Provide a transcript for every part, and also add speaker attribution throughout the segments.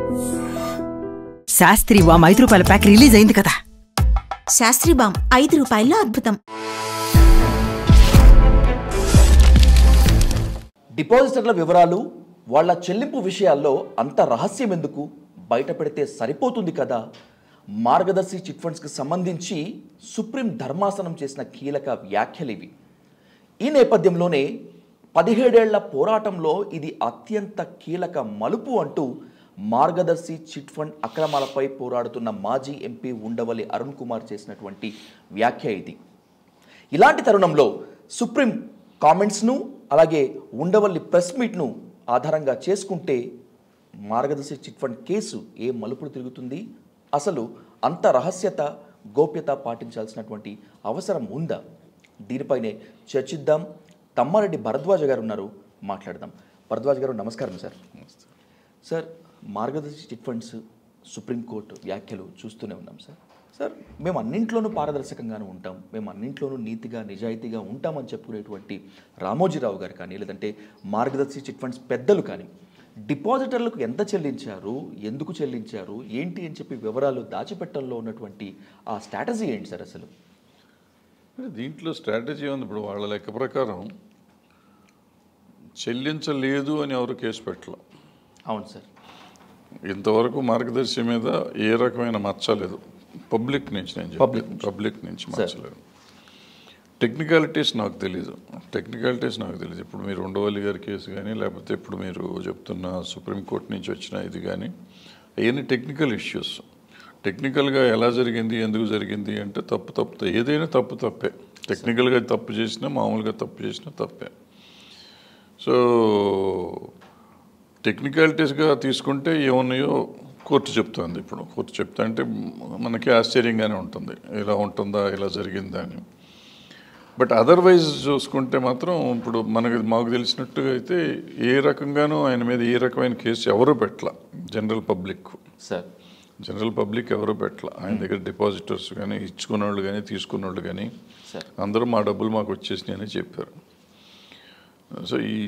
Speaker 1: శాస్త్రి వామ్ ఐదు రూపాయల pack release అయింది కదా
Speaker 2: శాస్త్రి బామ్ ఐదు రూపాయల్లో అద్భుతం
Speaker 3: డిపాజిటర్ల వివరాలు వాళ్ళ చెల్లింపు విషయాల్లో అంత రహస్యం ఎందుకు బయట పెడితే సరిపోతుంది కదా మార్గదర్శి చిట్ ఫండ్స్కి సంబంధించి సుప్రీం ధర్మాసనం చేసిన కీలక వ్యాఖ్యలు ఇవి ఈ నేపథ్యంలోనే పదిహేడేళ్ల పోరాటంలో ఇది అత్యంత కీలక మలుపు అంటూ మార్గదర్శి చిట్ ఫండ్ అక్రమాలపై పోరాడుతున్న మాజీ ఎంపీ ఉండవల్లి అరుణ్ కుమార్ చేసినటువంటి వ్యాఖ్య ఇది ఇలాంటి తరుణంలో సుప్రీం కామెంట్స్ను అలాగే ఉండవల్లి ప్రెస్ మీట్ను ఆధారంగా చేసుకుంటే మార్గదర్శి చిట్ ఫండ్ కేసు ఏ మలుపులు తిరుగుతుంది అసలు అంత రహస్యత గోప్యత పాటించాల్సినటువంటి అవసరం ఉందా దీనిపైనే చర్చిద్దాం తమ్మారెడ్డి భరద్వాజ గారు ఉన్నారు మాట్లాడదాం భరద్వాజ గారు నమస్కారం sir sir Margadarsi chit funds Supreme Court వ్యాఖ్యలు చూస్తూనే ఉన్నాం సార్ సార్ మేము అన్నింట్లోనూ పారదర్శకంగానే ఉంటాం మేము అన్నింట్లోనూ నీతిగా నిజాయితీగా ఉంటామని చెప్పుకునేటువంటి రామోజీరావు గారు కానీ లేదంటే మార్గదర్శి చిట్ ఫండ్స్ పెద్దలు కానీ డిపాజిటర్లకు ఎంత చెల్లించారు ఎందుకు చెల్లించారు ఏంటి అని చెప్పి వివరాలు దాచిపెట్టడంలో ఉన్నటువంటి ఆ స్ట్రాటజీ ఏంటి సార్ అసలు
Speaker 4: అంటే దీంట్లో స్ట్రాటజీ ఉంది ఇప్పుడు వాళ్ళ లెక్క ప్రకారం చెల్లించలేదు అని ఎవరు కేసు పెట్టలేదు
Speaker 3: అవును సార్
Speaker 4: ఇంతవరకు మార్గదర్శి మీద ఏ రకమైన మచ్చలేదు పబ్లిక్ నుంచి నేను
Speaker 3: Public
Speaker 4: చెప్పాను పబ్లిక్ నుంచి మచ్చలేదు టెక్నికాలిటీస్ నాకు తెలీదు టెక్నికాలిటీస్ నాకు తెలియదు ఇప్పుడు మీరు ఉండవల్లి గారి కేసు కానీ లేకపోతే ఇప్పుడు మీరు చెప్తున్న సుప్రీంకోర్టు నుంచి వచ్చిన ఇది కానీ అవన్నీ టెక్నికల్ ఇష్యూస్ టెక్నికల్గా ఎలా జరిగింది ఎందుకు జరిగింది అంటే తప్పు తప్పు ఏదైనా తప్పు తప్పే టెక్నికల్గా తప్పు చేసినా మామూలుగా తప్పు చేసినా తప్పే సో టెక్నికాలిటీస్గా తీసుకుంటే ఏమున్నాయో కోర్టు చెప్తుంది ఇప్పుడు కోర్టు చెప్తా అంటే మనకి ఆశ్చర్యంగానే ఉంటుంది ఇలా ఉంటుందా ఇలా జరిగిందా అని బట్ అదర్వైజ్ చూసుకుంటే మాత్రం ఇప్పుడు మనకి మాకు తెలిసినట్టుగా అయితే ఏ రకంగానూ ఆయన మీద ఏ రకమైన కేసు ఎవరు పెట్టల general public
Speaker 3: sir
Speaker 4: general public ఎవరు పెట్టల ఆయన దగ్గర డిపాజిటర్స్ కానీ ఇచ్చుకున్న వాళ్ళు కానీ తీసుకున్న వాళ్ళు కానీ
Speaker 3: సార్
Speaker 4: అందరూ మా డబ్బులు మాకు వచ్చేసినాయి అని చెప్పారు సో ఈ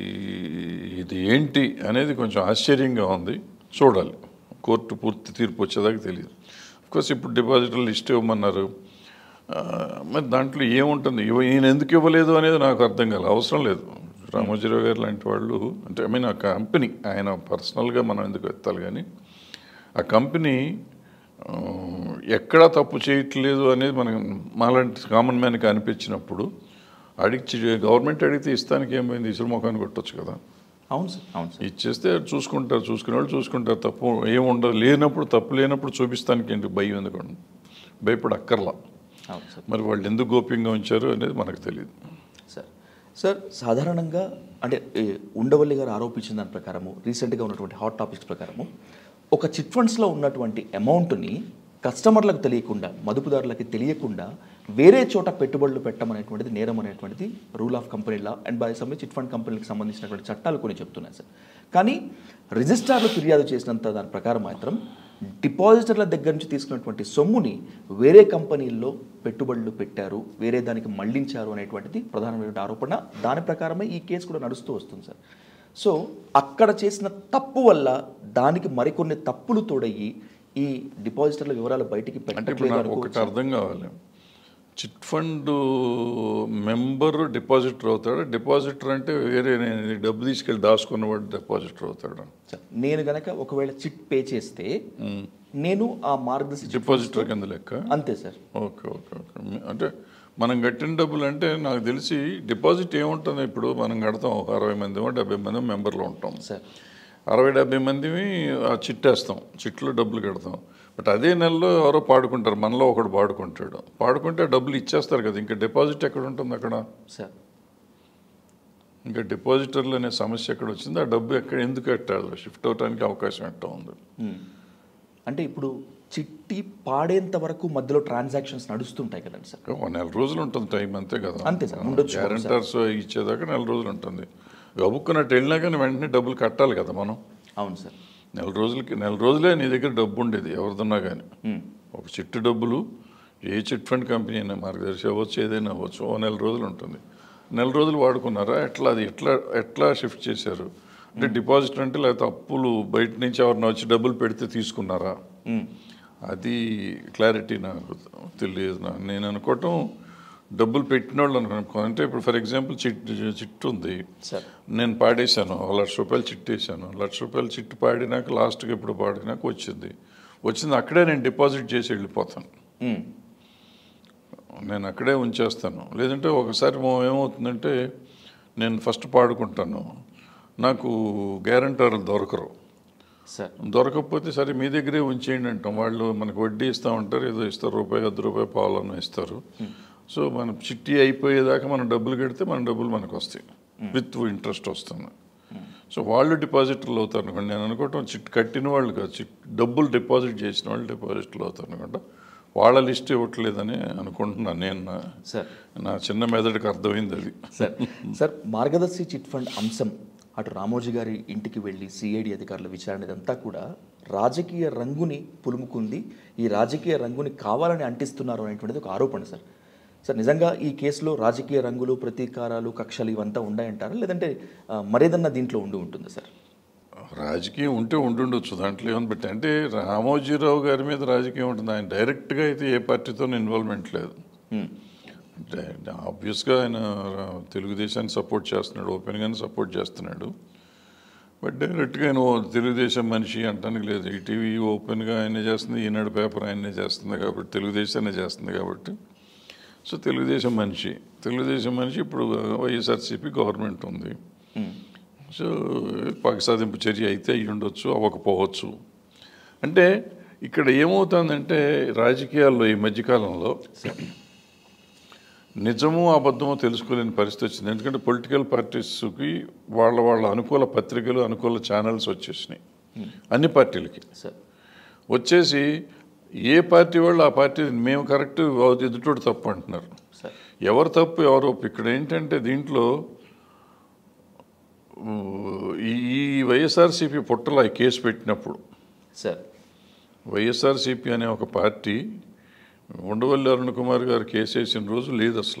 Speaker 4: ఇది ఏంటి అనేది కొంచెం ఆశ్చర్యంగా ఉంది చూడాలి కోర్టు పూర్తి తీర్పు వచ్చేదాకా తెలియదు కోర్స్ ఇప్పుడు డిపాజిటర్లు లిస్ట్ ఇవ్వమన్నారు ఆ, మరి దాంట్లో ఏముంటుంది ఇవ్వ ఈయన ఎందుకు ఇవ్వలేదు అనేది నాకు అర్థం కాలేదు అవసరం లేదు రామోజీరావు గారు లాంటి వాళ్ళు అంటే ఐ మీన్ ఆ కంపెనీ ఆయన పర్సనల్గా మనం ఎందుకు ఎత్తాలి కానీ ఆ కంపెనీ ఆ, ఎక్కడా తప్పు చేయట్లేదు అనేది మనకి మాలాంటి కామన్ మ్యాన్కి అనిపించినప్పుడు అడిగి గవర్నమెంట్ అడిగితే ఇస్తానికి ఏమైంది ఇసురు ముఖాన్ని కొట్టొచ్చు కదా
Speaker 3: అవును సార్ అవును సార్
Speaker 4: ఇచ్చేస్తే చూసుకుంటారు చూసుకునే వాళ్ళు చూసుకుంటారు తప్పు ఏముండదు లేనప్పుడు తప్పు లేనప్పుడు చూపిస్తానికి ఏంటి భయం ఎందుకు భయపడి అక్కర్లా
Speaker 3: అవును సార్
Speaker 4: మరి వాళ్ళు ఎందుకు గోప్యంగా ఉంచారు అనేది మనకు తెలియదు
Speaker 3: సార్ సార్ సాధారణంగా అంటే ఏ, ఉండవల్లి గారు ఆరోపించిన దాని ప్రకారము రీసెంట్గా ఉన్నటువంటి హాట్ టాపిక్స్ ప్రకారము ఒక చిట్ ఫండ్స్లో ఉన్నటువంటి అమౌంట్ని కస్టమర్లకు తెలియకుండా మదుపుదారులకి తెలియకుండా వేరే చోట పెట్టుబడులు పెట్టమనేటువంటిది నేరం అనేటువంటిది rule of company law and by సమ్మె చిట్ ఫండ్ కంపెనీలకు సంబంధించినటువంటి చట్టాలు కొన్ని చెప్తున్నాయి సార్ కానీ రిజిస్ట్రార్లు ఫిర్యాదు చేసినంత దాని ప్రకారం మాత్రం డిపాజిటర్ల దగ్గర నుంచి తీసుకున్నటువంటి సొమ్ముని వేరే కంపెనీల్లో పెట్టుబడులు పెట్టారు వేరే దానికి మళ్లించారు అనేటువంటిది ప్రధానమైనటువంటి ఆరోపణ దాని ప్రకారమే ఈ కేసు కూడా నడుస్తూ వస్తుంది సార్ సో అక్కడ చేసిన తప్పు వల్ల దానికి మరికొన్ని తప్పులు తోడయ్యి ఈ డిపాజిటర్ల వివరాలు బయటికి
Speaker 4: అంటే ఇప్పుడు
Speaker 3: పెట్టట్లేదు
Speaker 4: నాకు ఒకటి
Speaker 3: అనుకోవచ్చా?
Speaker 4: అర్థం కావాలి చిట్ ఫండ్ మెంబర్ డిపాజిటర్ అవుతాడు డిపాజిటర్ అంటే వేరే నేను డబ్బు తీసుకెళ్ళి దాచుకున్నవాడు డిపాజిటర్ అవుతాడు
Speaker 3: సార్, నేను గనక ఒకవేళ చిట్ పే చేస్తే నేను ఆ మార్గదర్శి చిట్
Speaker 4: డిపాజిటర్ కింద లెక్క
Speaker 3: అంతే సార్
Speaker 4: ఓకే ఓకే ఓకే మీ- అంటే మనం కట్టిన డబ్బులు అంటే నాకు తెలిసి డిపాజిట్ ఏముంటుంది ఇప్పుడు మనం కడతాం ఒక అరవై మంది డెబ్బై మంది మెంబర్లు ఉంటాం
Speaker 3: సార్
Speaker 4: అరవై డెబ్బై మందివి ఆ చిట్టేస్తాం చిట్లో డబ్బులు కడతాం బట్ అదే నెలలో ఎవరో పాడుకుంటారు మనలో ఒకడు పాడుకుంటాడు పాడుకుంటే ఆ డబ్బులు ఇచ్చేస్తారు కదా ఇంకా డిపాజిట్ ఎక్కడ ఉంటుంది అక్కడ
Speaker 3: సార్
Speaker 4: ఇంకా డిపాజిటర్లు అనే సమస్య ఎక్కడ వచ్చింది ఆ డబ్బు ఎక్కడ ఎందుకు కట్టాలి షిఫ్ట్ అవడానికి అవకాశం ఎట్టా ఉంది
Speaker 3: ఉమ్. అంటే ఇప్పుడు చిట్టి పాడేంత వరకు మధ్యలో ట్రాన్సాక్షన్స్ నడుస్తుంటాయి కదండి సార్
Speaker 4: ఒక నెల రోజులు ఉంటుంది టైం అంతే కదా
Speaker 3: అంతే సార్, ఉండొచ్చు కూడా సార్.
Speaker 4: గ్యారంటర్స్ ఇచ్చేదాకా నెల రోజులు ఉంటుంది గబుక్కున్నట్టు వెళ్ళినా కానీ వెంటనే డబ్బులు కట్టాలి కదా మనం
Speaker 3: అవును సార్
Speaker 4: నెల రోజులకి నెల రోజులే నీ దగ్గర డబ్బు ఉండేది ఎవరిదన్నా కానీ
Speaker 3: ఉమ్.
Speaker 4: ఒక చిట్టు డబ్బులు ఏ చిట్ ఫండ్ కంపెనీ అయినా మార్గదర్శి అవ్వచ్చు ఏదైనా అవ్వచ్చు ఓ నెల రోజులు ఉంటుంది నెల రోజులు వాడుకున్నారా ఎట్లా అది ఎట్లా ఎట్లా షిఫ్ట్ చేశారు అంటే డిపాజిట్ అంటే లేకపోతే అప్పులు బయట నుంచి ఎవరిని వచ్చి డబ్బులు పెడితే తీసుకున్నారా అది క్లారిటీ నాకు తెలియదు నా- నేను అనుకోవటం డబ్బులు పెట్టిన వాళ్ళు అనుకో అంటే ఇప్పుడు ఫర్ ఎగ్జాంపుల్ చిట్ చిట్టు ఉంది
Speaker 3: సార్
Speaker 4: నేను పాడేశాను ఒక లక్ష రూపాయలు చిట్టు వేసాను లక్ష రూపాయలు చిట్టు పాడినాక లాస్ట్కి ఎప్పుడు పాడినాక వచ్చింది వచ్చింది అక్కడే నేను డిపాజిట్ చేసి వెళ్ళిపోతాను
Speaker 3: మ్మ్.
Speaker 4: నేను అక్కడే ఉంచేస్తాను లేదంటే ఒకసారి mo- ఏమవుతుందంటే నేను ఫస్ట్ పాడుకుంటాను నాకు గ్యారంటర్లు దొరకరు
Speaker 3: సార్
Speaker 4: దొరకకపోతే సరే మీ దగ్గరే ఉంచేయండి అంటాం వాళ్ళు మనకు వడ్డీ ఇస్తూ ఉంటారు ఏదో ఇస్తారు రూపాయి అర్ధ రూపాయి పాలన ఇస్తారు సో మన చిట్టి అయిపోయేదాకా మనం డబ్బులు కడితే మన డబ్బులు మనకు వస్తాయి విత్ ఇంట్రెస్ట్ వస్తుంది సో వాళ్ళు డిపాజిటర్లు అవుతారు అనుకోండి నేను అనుకోవటం చిట్ కట్టిన వాళ్ళు కాదు చిట్ డబ్బులు డిపాజిట్ చేసిన వాళ్ళు డిపాజిట్లు అవుతారు అనుకుంటా వాళ్ళ లిస్ట్ ఇవ్వట్లేదని అనుకుంటున్నాను నేను నా-
Speaker 3: సార్
Speaker 4: నా చిన్న మెదడుకి అర్థమైంది అది
Speaker 3: sir sir Margadarsi chit fund అంశం అటు రామోజీ గారి ఇంటికి వెళ్ళి సిఐడి అధికారుల విచారణ ఇదంతా కూడా రాజకీయ రంగుని పులుముకుంది ఈ రాజకీయ రంగుని కావాలని అంటిస్తున్నారు అనేటువంటిది ఒక ఆరోపణ సార్ సార్ నిజంగా ఈ కేసులో రాజకీయ రంగులు ప్రతీకారాలు కక్షలు ఇవంతా ఉన్నాయంటారా లేదంటే ఆ, మరేదన్నా దీంట్లో ఉండి ఉంటుందా సార్
Speaker 4: రాజకీయం ఉంటే ఉండుండొచ్చు దాంట్లో ఏమని బట్టి అంటే రామోజీరావు గారి మీద రాజకీయం ఉంటుంది ఆయన డైరెక్ట్గా అయితే ఏ పార్టీతో ఇన్వాల్వ్మెంట్ లేదు
Speaker 3: మ్మ్.
Speaker 4: అంటే ఆబ్వియస్గా ఆయన రా- తెలుగుదేశాన్ని సపోర్ట్ చేస్తున్నాడు ఓపెన్గానే సపోర్ట్ చేస్తున్నాడు బట్ డైరెక్ట్గా ఆయన ఓ తెలుగుదేశం మనిషి అంటానికి లేదు ఈటీవీ ఓపెన్గా ఆయనే చేస్తుంది ఈనాడు పేపర్ ఆయనే చేస్తుంది కాబట్టి తెలుగుదేశాన్ని చేస్తుంది కాబట్టి సో తెలుగుదేశం మనిషి తెలుగుదేశం మనిషి ఇప్పుడు వైఎస్ఆర్సీపీ గవర్నమెంట్ ఉంది సో పగసాదింపు చర్య అయితే అయ్యి ఉండొచ్చు అవ్వకపోవచ్చు అంటే ఇక్కడ ఏమవుతుందంటే రాజకీయాల్లో ఈ మధ్యకాలంలో నిజమో అబద్ధమో తెలుసుకోలేని పరిస్థితి వచ్చింది ఎందుకంటే పొలిటికల్ పార్టీస్కి వాళ్ళ వాళ్ళ అనుకూల పత్రికలు అనుకూల ఛానల్స్ వచ్చేసినాయి అన్ని పార్టీలకి
Speaker 3: సార్
Speaker 4: వచ్చేసి ఏ పార్టీ వాళ్ళు ఆ పార్టీ మేము కరెక్ట్ ఎదుటోడు తప్పు అంటున్నారు
Speaker 3: సార్
Speaker 4: ఎవరు తప్పు ఎవరు ఒప్పు ఇక్కడ ఏంటంటే దీంట్లో ఊ, ఈ ఈ వైఎస్ఆర్సీపీ పుట్టల ఈ కేసు పెట్టినప్పుడు
Speaker 3: సార్
Speaker 4: వైఎస్ఆర్సీపీ అనే ఒక పార్టీ ఉండవల్లి అరుణ్ కుమార్ గారు కేసు వేసిన రోజు లేదు అసలు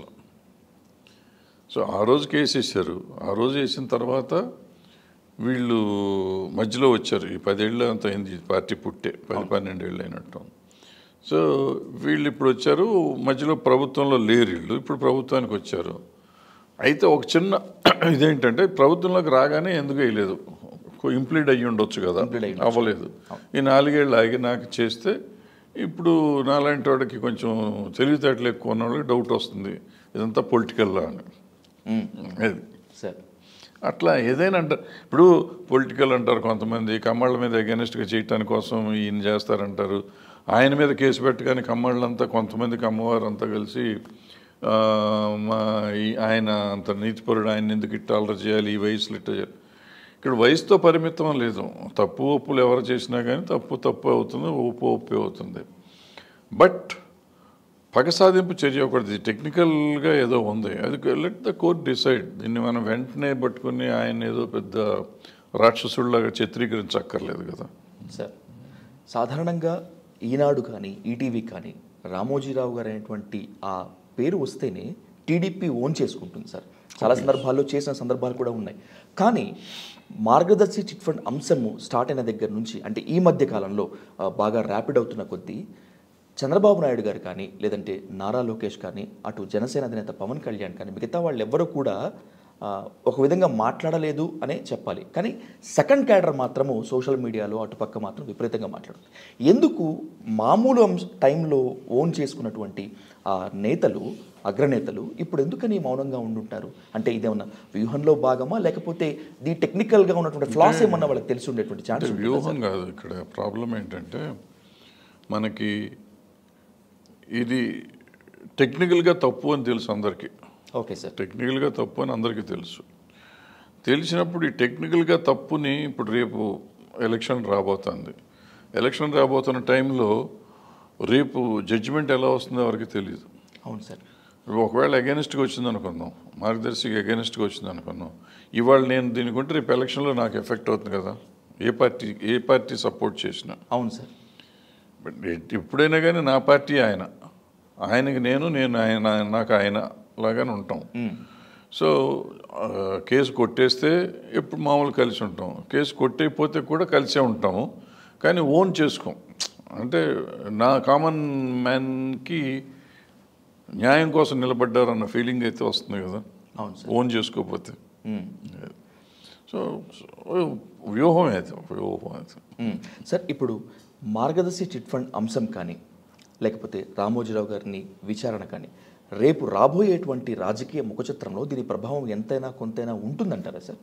Speaker 4: సో ఆ రోజు కేసు వేసారు ఆ రోజు వేసిన తర్వాత వీళ్ళు మధ్యలో వచ్చారు ఈ పదేళ్ళు అంత అయింది ఈ పార్టీ పుట్టే పది పన్నెండేళ్ళు అయినట్టు సో వీళ్ళు ఇప్పుడు వచ్చారు మధ్యలో ప్రభుత్వంలో లేరు వీళ్ళు ఇప్పుడు ప్రభుత్వానికి వచ్చారు అయితే ఒక చిన్న ఇదేంటంటే ప్రభుత్వంలోకి రాగానే ఎందుకు వేయలేదు ఇంప్లీడ్ అయ్యి ఉండొచ్చు కదా
Speaker 3: Implead అయ్యి
Speaker 4: అవ్వలేదు ఈ నాలుగేళ్ళు ఆగి నాకు చేస్తే ఇప్పుడు నాలాంటి వాడికి కొంచెం తెలివితేటలు ఎక్కువ ఉన్న వాళ్ళకి డౌట్ వస్తుంది ఇదంతా పొలిటికల్లా అని
Speaker 3: మ్మ్.
Speaker 4: అది
Speaker 3: సార్
Speaker 4: అట్లా ఏదైనా అంటారు ఇప్పుడు పొలిటికల్ అంటారు కొంతమంది కమ్మళ్ళ మీద అగెనిస్ట్గా చేయటానికి కోసం ఈయన చేస్తారంటారు ఆయన మీద కేసు పెట్టగానే కమ్మళ్ళంతా కొంతమందికి అమ్మవారు అంతా కలిసి ఆ, మా ఈ- ఆయన అంత నీతిపరుడు ఆయన ఎందుకు ఇట్ట అల్లరి చేయాలి ఈ వయసులో ఇట్ట చేయాలి ఇక్కడ వయసుతో పరిమితం లేదు తప్పు ఒప్పులు ఎవరు చేసినా కానీ తప్పు తప్పు అవుతుంది ఒప్పు ఒప్పే అవుతుంది బట్ పగ సాధింపు చర్య ఒకటి టెక్నికల్గా ఏదో ఉంది అది లెట్ ద కోర్ట్ డిసైడ్ దీన్ని మనం వెంటనే పట్టుకుని ఆయన ఏదో పెద్ద రాక్షసుడిలాగా చిత్రీకరించక్కర్లేదు కదా
Speaker 3: సార్ సాధారణంగా ఈనాడు కానీ ఈటీవీ కానీ రామోజీరావు గారు అనేటువంటి ఆ పేరు వస్తేనే టీడీపీ ఓన్ చేసుకుంటుంది సార్ చాలా సందర్భాల్లో చేసిన సందర్భాలు కూడా ఉన్నాయి కానీ మార్గదర్శి చిట్ ఫండ్ అంశము స్టార్ట్ అయిన దగ్గర నుంచి అంటే ఈ మధ్య కాలంలో ఆ, బాగా ర్యాపిడ్ అవుతున్న కొద్దీ చంద్రబాబు నాయుడు గారు కానీ లేదంటే నారా లోకేష్ కానీ అటు జనసేన అధినేత పవన్ కళ్యాణ్ కానీ మిగతా వాళ్ళు ఎవ్వరూ కూడా ఆ, ఒక విధంగా మాట్లాడలేదు అనే చెప్పాలి కానీ సెకండ్ క్యాడర్ మాత్రము సోషల్ మీడియాలో అటుపక్క మాత్రం విపరీతంగా మాట్లాడుతుంది ఎందుకు మామూలు అంశ టైంలో ఓన్ చేసుకున్నటువంటి ఆ నేతలు అగ్రనేతలు ఇప్పుడు ఎందుకని మౌనంగా ఉండుంటారు అంటే ఇదేమన్నా వ్యూహంలో భాగమా లేకపోతే ది టెక్నికల్గా ఉన్నటువంటి ఫ్లాస్ ఏమన్నా వాళ్ళకి తెలిసి ఉండేటువంటి ఛాన్స్
Speaker 4: అంటే వ్యూహం కాదు ఇక్కడ ప్రాబ్లం ఏంటంటే మనకి ఇది టెక్నికల్గా తప్పు అని తెలుసు అందరికీ
Speaker 3: ఓకే సార్
Speaker 4: టెక్నికల్గా తప్పు అని అందరికీ తెలుసు తెలిసినప్పుడు ఈ టెక్నికల్గా తప్పుని ఇప్పుడు రేపు ఎలక్షన్ రాబోతుంది ఎలక్షన్ రాబోతున్న టైంలో రేపు జడ్జిమెంట్ ఎలా వస్తుందో ఎవరికి తెలియదు
Speaker 3: అవును సార్
Speaker 4: ఒకవేళ అగేనిస్ట్గా వచ్చింది అనుకుందాం మార్గదర్శికి అగేనిస్ట్గా వచ్చింది అనుకుందాం ఇవాళ నేను దీనికి ఉంటే రేపు ఎలక్షన్లో నాకు ఎఫెక్ట్ అవుతుంది కదా ఏ పార్టీ ఏ పార్టీ సపోర్ట్ చేసినా
Speaker 3: అవును సార్
Speaker 4: బట్ ఎట్- ఎప్పుడైనా కానీ నా పార్టీ ఆయన ఆయనకి నేను నేను ఆయన నాకు ఆయన లాగానే ఉంటాం సో ఆ, కేసు కొట్టేస్తే ఎప్పుడు మామూలు కలిసి ఉంటాం కేసు కొట్టేయకపోతే కూడా కలిసే ఉంటాము కానీ ఓన్ చేసుకోం అంటే నా కామన్ మ్యాన్కి న్యాయం కోసం నిలబడ్డారన్న ఫీలింగ్ అయితే వస్తుంది కదా
Speaker 3: అవును సార్
Speaker 4: ఓన్ చేసుకోకపోతే సో సో, వ్యూహం అయితే వ్యూహం అయితే
Speaker 3: మ్మ్. సార్ ఇప్పుడు మార్గదర్శి చిట్ ఫండ్ అంశం కానీ లేకపోతే రామోజీరావు గారిని విచారణ కానీ రేపు రాబోయేటువంటి రాజకీయ ముఖచిత్రంలో దీని ప్రభావం ఎంతైనా కొంతైనా ఉంటుందంటారా సార్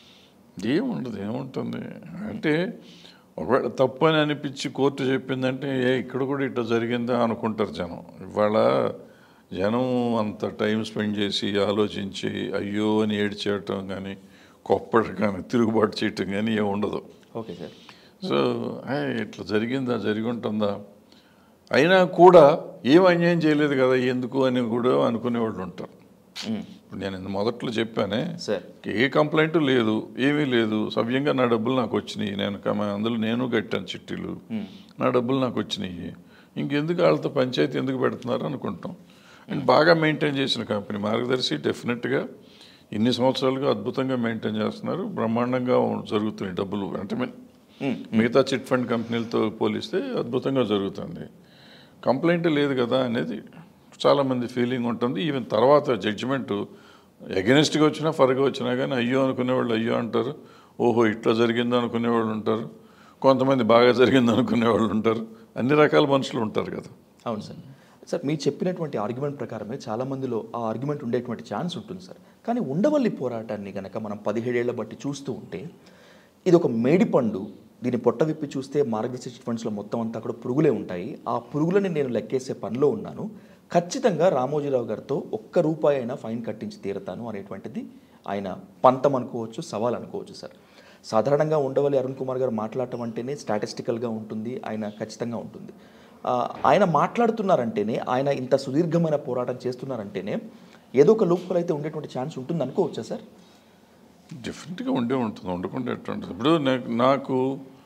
Speaker 4: ఏముండదు ఏముంటుంది అంటే ఒకవేళ తప్పు అని అనిపించి కోర్టు చెప్పిందంటే ఏ ఇక్కడ కూడా ఇట్లా జరిగిందా అనుకుంటారు జనం ఇవాళ జనం అంత టైం స్పెండ్ చేసి ఆలోచించి అయ్యో అని ఏడ్చేయటం కానీ కొప్పటి కానీ తిరుగుబాటు చేయటం కానీ ఏమి ఉండదు
Speaker 3: ఓకే సార్
Speaker 4: సో "ఏ, ఇట్లా జరిగిందా జరిగి ఉంటుందా అయినా కూడా ఏం అన్యాయం చేయలేదు కదా ఎందుకు అని కూడా అనుకునేవాళ్ళు ఉంటారు ఇప్పుడు నేను ఇంత మొదట్లో చెప్పానే
Speaker 3: సార్
Speaker 4: ఏ కంప్లైంట్ లేదు ఏమీ లేదు సవ్యంగా నా డబ్బులు నాకు వచ్చినాయి నేను కమ- అందులో నేను కట్టాను చిట్టీలు నా డబ్బులు నాకు వచ్చినాయి ఇంకెందుకు వాళ్ళతో పంచాయతీ ఎందుకు పెడుతున్నారు అనుకుంటాం అండ్ బాగా మెయింటైన్ చేసిన కంపెనీ మార్గదర్శి డెఫినెట్గా ఇన్ని సంవత్సరాలుగా అద్భుతంగా మెయింటైన్ చేస్తున్నారు బ్రహ్మాండంగా జరుగుతున్నాయి డబ్బులు అంటే మీ- మిగతా చిట్ ఫండ్ కంపెనీలతో పోలిస్తే అద్భుతంగా జరుగుతుంది కంప్లైంట్ లేదు కదా అనేది చాలామంది ఫీలింగ్ ఉంటుంది ఈవెన్ తర్వాత జడ్జిమెంట్ ఎగెనిస్ట్గా వచ్చినా ఫర్గా వచ్చినా కానీ అయ్యో అనుకునేవాళ్ళు అయ్యో అంటారు ఓహో ఇట్లా జరిగింది అనుకునేవాళ్ళు ఉంటారు కొంతమంది బాగా జరిగింది అనుకునేవాళ్ళు ఉంటారు అన్ని రకాల మనుషులు ఉంటారు కదా
Speaker 3: అవును సార్ సార్ మీరు చెప్పినటువంటి ఆర్గ్యుమెంట్ ప్రకారమే చాలా మందిలో ఆ ఆర్గ్యుమెంట్ ఉండేటువంటి ఛాన్స్ ఉంటుంది సార్ కానీ ఉండవల్లి పోరాటాన్ని గనక మనం పదిహేడేళ్ల బట్టి చూస్తూ ఉంటే ఇది ఒక మేడిపండు దీన్ని పొట్ట విప్పి చూస్తే మార్గదర్శి చిట్ ఫండ్స్లో మొత్తం అంతా కూడా పురుగులే ఉంటాయి ఆ పురుగులని నేను లెక్కేసే పనిలో ఉన్నాను ఖచ్చితంగా రామోజీరావు గారితో ఒక్క రూపాయి అయినా ఫైన్ కట్టించి తీరతాను అనేటువంటిది ఆయన పంతం అనుకోవచ్చు సవాల్ అనుకోవచ్చు సార్ సాధారణంగా ఉండవల్లి అరుణ్ కుమార్ గారు మాట్లాడటం అంటేనే స్టాటిస్టికల్గా ఉంటుంది ఆయన ఖచ్చితంగా ఉంటుంది ఆ, ఆయన మాట్లాడుతున్నారంటేనే ఆయన ఇంత సుదీర్ఘమైన పోరాటం చేస్తున్నారంటేనే ఏదో ఒక లోపల అయితే ఉండేటువంటి ఛాన్స్ ఉంటుంది అనుకోవచ్చా సార్
Speaker 4: డెఫినెట్గా ఉండే ఉంటుంది ఉండకుండా ఎట్లా ఉంటుంది ఇప్పుడు నాకు నాకు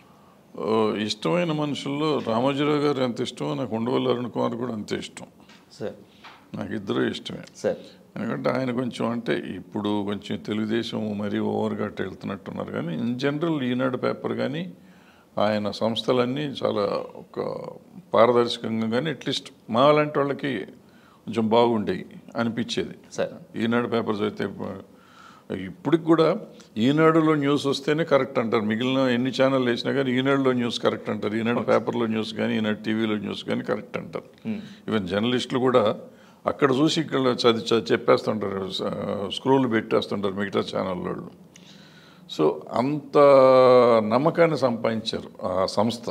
Speaker 4: ఆ, ఇష్టమైన మనుషుల్లో రామోజీరావు గారు ఎంత ఇష్టమో నాకు ఉండవల్లి అరుణ్ కుమార్ కూడా అంతే ఇష్టం
Speaker 3: సార్
Speaker 4: నాకు ఇద్దరు ఇష్టమే
Speaker 3: సార్
Speaker 4: ఎందుకంటే ఆయన కొంచెం అంటే ఇప్పుడు కొంచెం తెలుగుదేశం మరీ ఓవర్గా అట్ట వెళ్తున్నట్టున్నారు కానీ ఇన్ జనరల్ ఈనాడు పేపర్ కానీ ఆయన సంస్థలన్నీ చాలా ఒక పారదర్శకంగా కానీ అట్లీస్ట్ మా లాంటి వాళ్ళకి కొంచెం బాగుండేవి అనిపించేది
Speaker 3: సార్
Speaker 4: ఈనాడు పేపర్స్ అయితే ఇప్పటికి కూడా ఈనాడులో న్యూస్ వస్తేనే కరెక్ట్ అంటారు మిగిలిన ఎన్ని ఛానల్ వేసినా కానీ ఈనాడులో న్యూస్ కరెక్ట్ అంటారు ఈనాడు పేపర్లో న్యూస్ కానీ ఈనాడు టీవీలో న్యూస్ కానీ కరెక్ట్ అంటారు ఈవెన్ జర్నలిస్టులు కూడా అక్కడ చూసి ఇక్కడ చదివి చ- చెప్పేస్తుంటారు స- స్క్రోల్ పెట్టేస్తుంటారు మిగతా ఛానల్ వాళ్ళు సో అంత నమ్మకాన్ని సంపాదించారు ఆ సంస్థ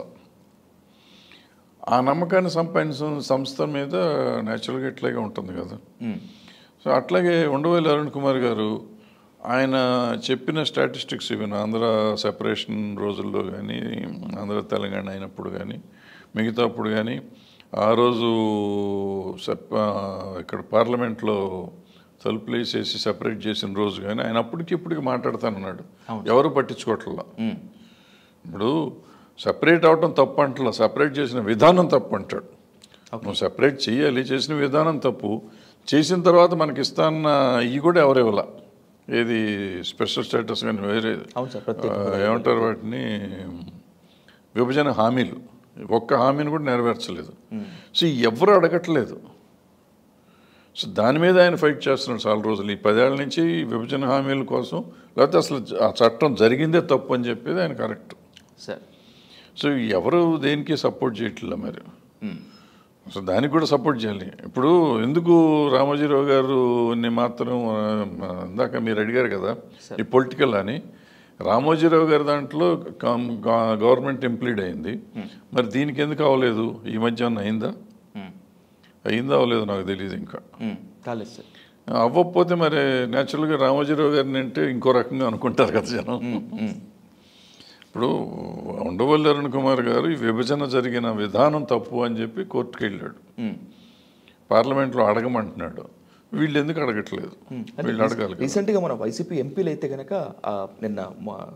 Speaker 4: ఆ నమ్మకాన్ని సంపాదించిన సంస్థ మీద న్యాచురల్గా ఇట్లాగే ఉంటుంది కదా సో అట్లాగే ఉండవల్లి అరుణ్ కుమార్ గారు ఆయన చెప్పిన స్టాటిస్టిక్స్ ఇవన్నీ ఆంధ్ర సెపరేషన్ రోజుల్లో కానీ ఆంధ్ర తెలంగాణ అయినప్పుడు కానీ మిగతా అప్పుడు కానీ ఆ రోజు సెప్ ఇక్కడ పార్లమెంట్లో తలుపులు వేసేసి సెపరేట్ చేసిన రోజు కానీ ఆయన అప్పటికి ఇప్పటికి మాట్లాడతానన్నాడు ఎవరు పట్టించుకోవట్లా ఇప్పుడు సపరేట్ అవటం తప్పు అంటలా సపరేట్ చేసిన విధానం తప్పు అంటాడు నువ్వు సపరేట్ చేయాలి చేసిన విధానం తప్పు చేసిన తర్వాత మనకి ఇస్తాన్న ఇవి కూడా ఎవరు ఇవ్వాల ఏది స్పెషల్ స్టేటస్ కానీ వేరే
Speaker 3: అవును సార్, ప్రత్యేక
Speaker 4: ఆ, ఏమంటారు వాటిని విభజన హామీలు ఒక్క హామీని కూడా నెరవేర్చలేదు సో ఎవరు అడగట్లేదు సో దాని మీద ఆయన ఫైట్ చేస్తున్నాడు చాలా రోజులు ఈ పదేళ్ల నుంచి ఈ విభజన హామీల కోసం లేకపోతే అసలు ఆ చట్టం జరిగిందే తప్పు అని చెప్పేది ఆయన కరెక్ట్
Speaker 3: సార్
Speaker 4: సో ఎవరు దేనికి సపోర్ట్ చేయట్లే మరి సో దానికి కూడా సపోర్ట్ చేయాలి ఇప్పుడు ఎందుకు రామోజీరావు గారుని మాత్రం ఆ, ఇందాక మీరు అడిగారు కదా ఈ పొలిటికల్ అని రామోజీరావు గారి దాంట్లో కం- గా- గవర్నమెంట్ ఇంప్లీడ్ అయింది మరి దీనికి ఎందుకు అవ్వలేదు ఈ మధ్య ఏమన్నా అయిందా అయిందా అవ్వలేదు నాకు తెలియదు ఇంకా
Speaker 3: కాలేదు సార్
Speaker 4: అవ్వకపోతే మరి న్యాచురల్గా రామోజీరావు గారిని అంటే ఇంకో రకంగా అనుకుంటారు కదా జనం ఇప్పుడు ఉండవల్లి అరుణ్ కుమార్ గారు ఈ విభజన జరిగిన విధానం తప్పు అని చెప్పి కోర్టుకు వెళ్ళాడు పార్లమెంట్లో అడగమంటున్నాడు వీళ్ళు ఎందుకు అడగట్లేదు వీళ్ళు అడగాలి కదా.
Speaker 3: రీసెంట్గా మన వైసీపీ ఎంపీలు అయితే కనుక ఆ, నిన్న మా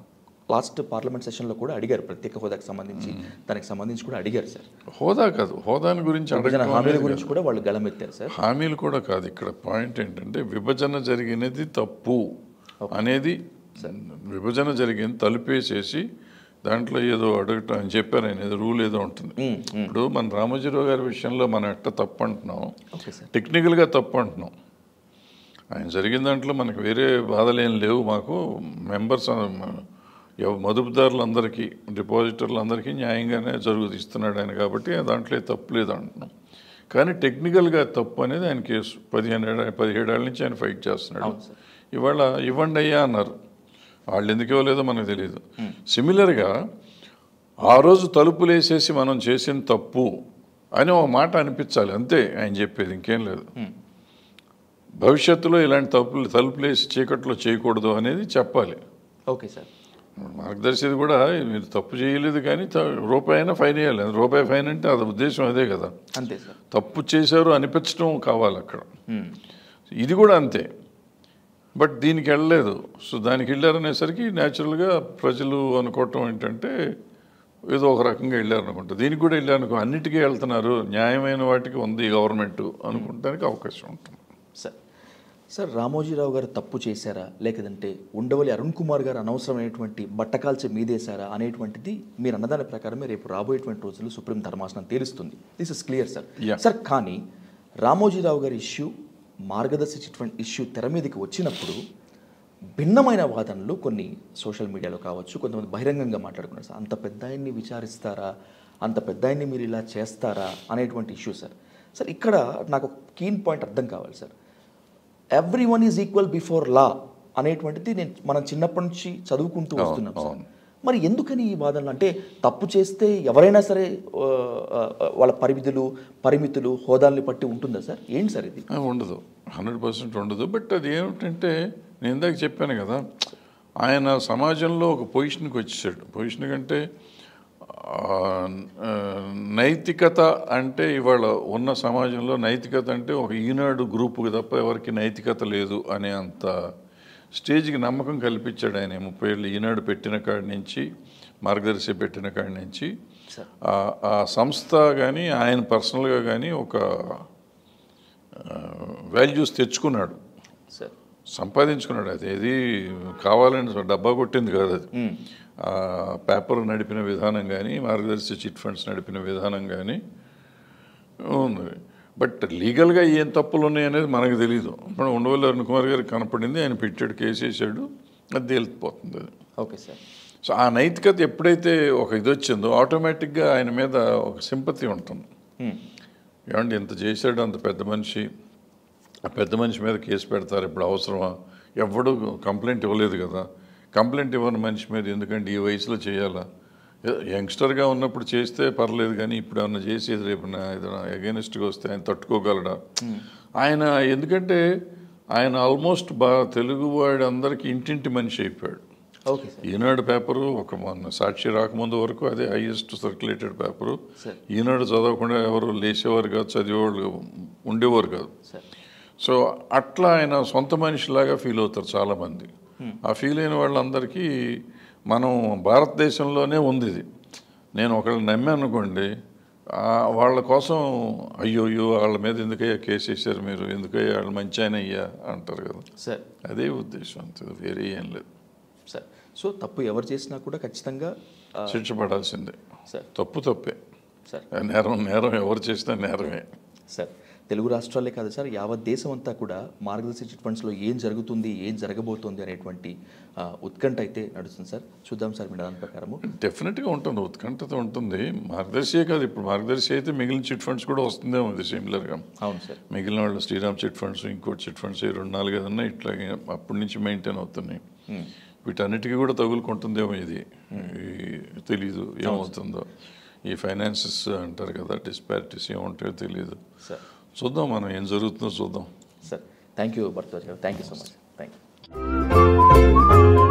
Speaker 3: లాస్ట్ పార్లమెంట్ సెషన్లో కూడా అడిగారు ప్రత్యేక హోదాకి సంబంధించి దానికి సంబంధించి కూడా అడిగారు సార్
Speaker 4: హోదా కాదు హోదాని గురించి
Speaker 3: విభజన
Speaker 4: అడగడం
Speaker 3: హామీల
Speaker 4: అనేది
Speaker 3: గురించి కూడా వాళ్ళు గళమెత్తారు సార్
Speaker 4: హామీలు కూడా కాదు ఇక్కడ పాయింట్ ఏంటంటే విభజన జరిగినది తప్పు అనేది విభజన జరిగింది తలుపేసేసి దాంట్లో ఏదో అడగటం అని చెప్పారు ఆయన ఏదో రూల్ ఏదో ఉంటుంది ఇప్పుడు మన రామోజీరావు గారి విషయంలో మనం ఎట్ట తప్పు అంటున్నాం
Speaker 3: ఓకే సార్
Speaker 4: టెక్నికల్గా తప్పు అంటున్నాం ఆయన జరిగిన దాంట్లో మనకు వేరే బాధలు ఏం లేవు మాకు మెంబర్స్ మదుపుదారులందరికీ డిపాజిటర్లందరికీ న్యాయంగానే జరుగుతూ ఇస్తున్నాడు ఆయన కాబట్టి దాంట్లో ఏ తప్పు లేదు అంటున్నాం కానీ టెక్నికల్గా తప్పు అనేది ఆయన కేసు పదిహేను ఏళ్ళ పదిహేడేళ్ళ నుంచి ఆయన ఫైట్ చేస్తున్నాడు ఇవాళ ఇవ్వండి అయ్యా అన్నారు వాళ్ళు ఎందుకు ఇవ్వలేదో మనకు తెలియదు సిమిలర్గా ఆ రోజు తలుపులు వేసేసి మనం చేసిన తప్పు అని ఒక మాట అనిపించాలి అంతే ఆయన చెప్పేది ఇంకేం లేదు భవిష్యత్తులో ఇలాంటి తప్పులు తలుపులు వేసి చీకట్లో చేయకూడదు అనేది చెప్పాలి
Speaker 3: ఓకే సార్
Speaker 4: మార్గదర్శిది కూడా మీరు తప్పు చేయలేదు కానీ త- రూపాయి అయినా ఫైన్ వేయాలి రూపాయి ఫైన్ అంటే అది ఉద్దేశం అదే కదా
Speaker 3: అంతే సార్
Speaker 4: తప్పు చేశారు అనిపించడం కావాలి అక్కడ ఇది కూడా అంతే బట్ దీనికి వెళ్ళలేదు సో దానికి వెళ్ళారనేసరికి న్యాచురల్గా ప్రజలు అనుకోవటం ఏంటంటే ఏదో ఒక రకంగా వెళ్ళారు అనుకుంటా దీనికి కూడా వెళ్ళారు అన్నిటికీ వెళ్తున్నారు న్యాయమైన వాటికి ఉంది గవర్నమెంట్ అనుకుంటానికి అవకాశం ఉంటుంది
Speaker 3: సార్ సార్ రామోజీరావు గారు తప్పు చేశారా లేకపోతే ఉండవల్లి అరుణ్ కుమార్ గారు అనవసరమైనటువంటి బట్టకాల్చి మీదేశారా అనేటువంటిది మీరు అన్నదాని ప్రకారమే రేపు రాబోయేటువంటి రోజుల్లో సుప్రీం ధర్మాసనం తేలుస్తుంది this is clear sir
Speaker 4: Yeah.
Speaker 3: Sir కానీ రామోజీరావు గారి ఇష్యూ మార్గదర్శి చిట్ ఫండ్ ఇష్యూ తెర మీదకి వచ్చినప్పుడు భిన్నమైన వాదనలు కొన్ని సోషల్ మీడియాలో కావచ్చు కొంతమంది బహిరంగంగా మాట్లాడుకున్నారు సార్ అంత పెద్ద ఆయన్ని విచారిస్తారా అంత పెద్ద ఆయన్ని మీరు ఇలా చేస్తారా అనేటువంటి ఇష్యూ సార్ సార్ ఇక్కడ నాకు కీన్ పాయింట్ అర్థం కావాలి sir everyone is equal before law అనేటువంటిది నేను మనం చిన్నప్పటి నుంచి చదువుకుంటూ వస్తున్నాం సార్
Speaker 4: అవును.
Speaker 3: మరి ఎందుకని ఈ వాదనలు అంటే తప్పు చేస్తే ఎవరైనా సరే ఆ, ఆ, వాళ్ళ పరిమితులు పరిమితులు హోదాల్ని బట్టి ఉంటుందా సార్ ఏంటి సార్ ఇది
Speaker 4: ఆ, ఉండదు హండ్రెడ్ పర్సెంట్ ఉండదు బట్ అది ఏమిటంటే నేను ఇందాక చెప్పాను కదా ఆయన సమాజంలో ఒక పొజిషన్కి వచ్చేసాడు పొజిషన్ కంటే ఆ, ఆ, నైతికత అంటే ఇవాళ ఉన్న సమాజంలో నైతికత అంటే ఒక ఈనాడు గ్రూపుకి తప్ప ఎవరికి నైతికత లేదు అనే అంత స్టేజ్కి నమ్మకం కల్పించాడు ఆయన ముప్పై ఏళ్ళు ఈనాడు పెట్టిన కాడి నుంచి మార్గదర్శి పెట్టిన కాడి నుంచి ఆ- ఆ సంస్థ కానీ ఆయన పర్సనల్గా కానీ ఒక వాల్యూస్ తెచ్చుకున్నాడు
Speaker 3: సార్
Speaker 4: సంపాదించుకున్నాడు అది ఏది కావాలని డబ్బా కొట్టింది కాదు అది ఆ పేపర్ నడిపిన విధానం కానీ మార్గదర్శి చిట్ ఫండ్స్ నడిపిన విధానం కానీ ఉంది బట్ లీగల్గా ఏం తప్పులు ఉన్నాయి అనేది మనకు తెలియదు ఇప్పుడు ఉండవల్లి అరుణ్ కుమార్ గారికి కనపడింది ఆయన పెట్టాడు కేసు వేసాడు అది తేలిపోతుంది అది
Speaker 3: ఓకే సార్
Speaker 4: సో ఆ నైతికత ఎప్పుడైతే ఒక ఇది వచ్చిందో ఆటోమేటిక్గా ఆయన మీద ఒక సింపతి ఉంటుంది ఏమండి ఇంత చేశాడు అంత పెద్ద మనిషి ఆ పెద్ద మనిషి మీద కేసు పెడతారు ఇప్పుడు అవసరమా ఎవడు కంప్లైంట్ ఇవ్వలేదు కదా కంప్లైంట్ ఇవ్వని మనిషి మీద ఎందుకంటే ఈ వయసులో చేయాలా యంగ్స్టర్గా ఉన్నప్పుడు చేస్తే పర్లేదు కానీ ఇప్పుడు ఏమన్నా చేసేది రేపు నా ఏదైనా అగేనిస్ట్గా వస్తే ఆయన తట్టుకోగలడా ఆయన ఎందుకంటే ఆయన ఆల్మోస్ట్ బాగా తెలుగువాడి అందరికీ ఇంటింటి మనిషి అయిపోయాడు
Speaker 3: ఓకే సార్
Speaker 4: ఈనాడు పేపరు ఒక మొన్న సాక్షి రాకముందు వరకు అదే highest circulated paper
Speaker 3: sir.
Speaker 4: Eenadu చదవకుండా ఎవరు లేచేవారు కాదు చదివేవాళ్ళు ఉండేవారు కాదు
Speaker 3: సార్
Speaker 4: సో అట్లా ఆయన సొంత మనిషిలాగా ఫీల్ అవుతారు చాలామంది ఆ ఫీల్ అయిన వాళ్ళందరికీ మనం భారతదేశంలోనే ఉంది ఇది నేను ఒకళ్ళని నమ్మాను అనుకోండి ఆ వాళ్ళ కోసం అయ్యో అయ్యో వాళ్ళ మీద ఎందుకయ్యా కేసు వేసారు మీరు ఎందుకయ్యా వాళ్ళు మంచి ఆయన అయ్యా అంటారు కదా
Speaker 3: సార్
Speaker 4: అదే ఉద్దేశం అంతే వేరే ఏం లేదు
Speaker 3: సార్ సో తప్పు ఎవరు చేసినా కూడా ఖచ్చితంగా ఆ,
Speaker 4: శిక్ష పడాల్సిందే
Speaker 3: సార్
Speaker 4: తప్పు తప్పే
Speaker 3: సార్
Speaker 4: నేరం నేరం ఎవరు చేసినా నేరమే
Speaker 3: సార్ తెలుగు రాష్ట్రాలే కాదు సార్ యావత్ దేశం అంతా కూడా మార్గదర్శి చిట్ ఫండ్స్లో ఏం జరుగుతుంది ఏం జరగబోతోంది అనేటువంటి ఆ, ఉత్కంఠ అయితే నడుస్తుంది సార్ చూద్దాం సార్ మీ దాని ప్రకారము
Speaker 4: డెఫినెట్గా ఉంటుంది ఉత్కంఠత ఉంటుంది మార్గదర్శియే కాదు ఇప్పుడు మార్గదర్శి అయితే మిగిలిన చిట్ ఫండ్స్ కూడా వస్తుందేమో ఇది సిమిలర్గా
Speaker 3: అవును సార్
Speaker 4: మిగిలిన వాళ్ళు శ్రీరామ్ చిట్ ఫండ్స్ ఇంకోటి చిట్ ఫండ్స్ ఈ రెండు నాలుగు ఏదన్నా ఇట్లాగే అప్పటి నుంచి మెయింటైన్ అవుతున్నాయి వీటన్నిటికీ కూడా తగులుకుంటుందేమో ఇది ఈ తెలీదు ఏమవుతుందో ఈ ఫైనాన్సెస్ అంటారు కదా డిస్పారిటీస్ ఏముంటాయో తెలియదు
Speaker 3: సార్
Speaker 4: చూద్దాం మనం ఏం జరుగుతుందో చూద్దాం
Speaker 3: sir thank you Bharadwaj garu thank you so much thank you